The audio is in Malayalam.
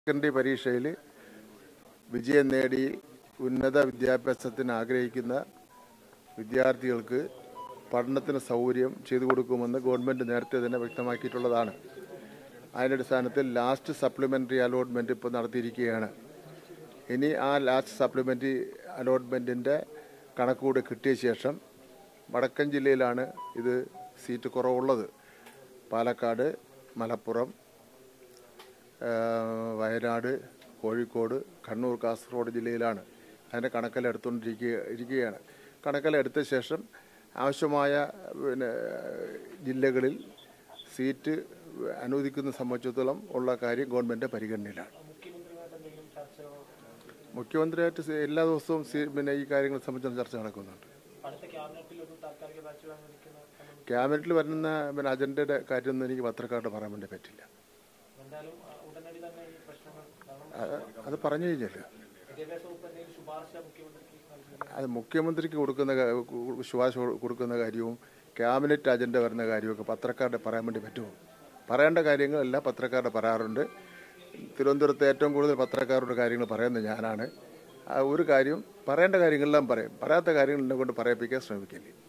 സെക്കൻഡറി പരീക്ഷയിൽ വിജയം നേടി ഉന്നത വിദ്യാഭ്യാസത്തിന് ആഗ്രഹിക്കുന്ന വിദ്യാർത്ഥികൾക്ക് പഠനത്തിന് സൗകര്യം ചെയ്തു കൊടുക്കുമെന്ന് ഗവൺമെൻറ് നേരത്തെ തന്നെ വ്യക്തമാക്കിയിട്ടുള്ളതാണ് അതിൻ്റെ അടിസ്ഥാനത്തിൽ ലാസ്റ്റ് സപ്ലിമെൻ്ററി അലോട്ട്മെൻറ്റ് ഇപ്പോൾ നടത്തിയിരിക്കുകയാണ് ഇനി ആ ലാസ്റ്റ് സപ്ലിമെൻ്ററി അലോട്ട്മെൻറ്റിൻ്റെ കണക്കുകൂടി കിട്ടിയ ശേഷം വടക്കൻ ജില്ലയിലാണ് ഇത് സീറ്റ് കുറവുള്ളത് പാലക്കാട് മലപ്പുറം ആ, വയനാട് കോഴിക്കോട് കണ്ണൂർ കാസർഗോഡ് ജില്ലയിലാണ് അതിൻ്റെ കണക്കെല്ലാം ഇരിക്കുകയാണ് കണക്കെല്ലാം എടുത്ത ശേഷം ആവശ്യമായ പിന്നെ ജില്ലകളിൽ സീറ്റ് അനുവദിക്കുന്ന സംബന്ധിച്ചിടത്തോളം ഉള്ള കാര്യം ഗവൺമെൻറ് പരിഗണനയിലാണ് മുഖ്യമന്ത്രിയായിട്ട് സി- എല്ലാ ദിവസവും സി- പിന്നെ ഈ കാര്യങ്ങളെ സംബന്ധിച്ച് ചർച്ച നടക്കുന്നുണ്ട് അടുത്ത ക്യാബിനറ്റിൽ ഒരു താൽക്കാലിക ബാച്ച് അനുവദിക്കുന്ന ക്യാബിനറ്റിൽ വരുന്ന പിന്നെ അജണ്ടയുടെ കാര്യമൊന്നും എനിക്ക് പത്രക്കാരോട് പറയാൻ വേണ്ടി പറ്റില്ല എന്തായാലും ആ, ഉടനടി തന്നെ ഈ പ്രശ്നങ്ങൾ കാരണം അത് അത് പറഞ്ഞു കഴിഞ്ഞല്ലോ വിദ്യാഭ്യാസ വകുപ്പ് എന്തെങ്കിലും ശുപാർശ മുഖ്യമന്ത്രിക്ക് നൽകുക അത് മുഖ്യമന്ത്രിക്ക് കൊടുക്കുന്ന ക- കു- ശുപാർശ കൊ- കൊടുക്കുന്ന കാര്യവും ക്യാബിനറ്റ് അജണ്ട വരുന്ന കാര്യമൊക്കെ പത്രക്കാരുടെ പറയാൻ വേണ്ടി പറ്റുമോ പറയേണ്ട കാര്യങ്ങളെല്ലാം പത്രക്കാരുടെ പറയാറുണ്ട് തിരുവനന്തപുരത്ത് ഏറ്റവും കൂടുതൽ പത്രക്കാരുടെ കാര്യങ്ങൾ പറയുന്നത് ഞാനാണ് ആ ഒരു കാര്യം പറയേണ്ട കാര്യങ്ങളെല്ലാം പറയും പറയാത്ത കാര്യങ്ങൾ എന്നെ കൊണ്ട് പറയിപ്പിക്കാൻ ശ്രമിക്കില്ല